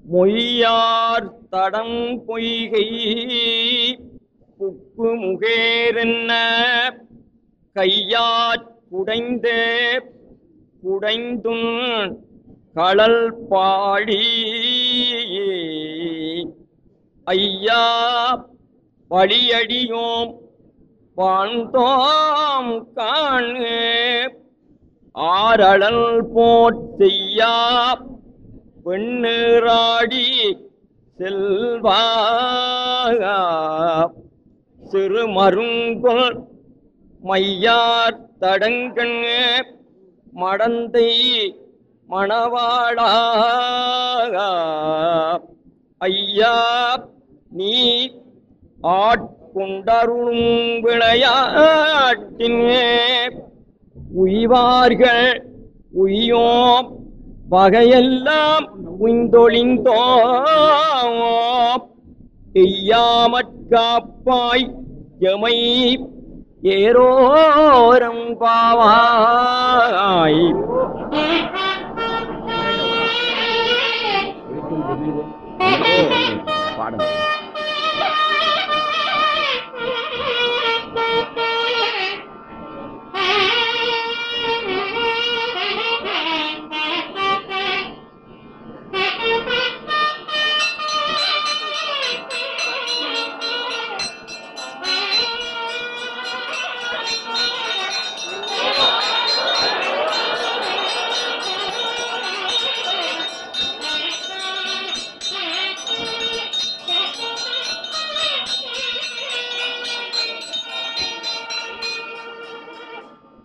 மொய்யார் தடம் பொய்கை புக்கு முகேரென்ன கையாற் குடைந்து குடைந்தும் களல் பாடி ஐயா வழியடியோம் வாழ்ந்தோம் காணு ஆரழல் போற் செய்யா பெண்ணீராடி செல்வா சிறு மருங்கொள் மையார் தடங்கண் மடந்தை மணவாளா ஐயா நீ ஆட்கொண்டருளும் விளையாட்டின் உய்வார்கள் உய்யோம் பகையெல்லாம் உய்ந்தொழிந்தோம் எய்யாமற் காப்பாய் எமை ஏரோரம் பாவாய் பாடுங்க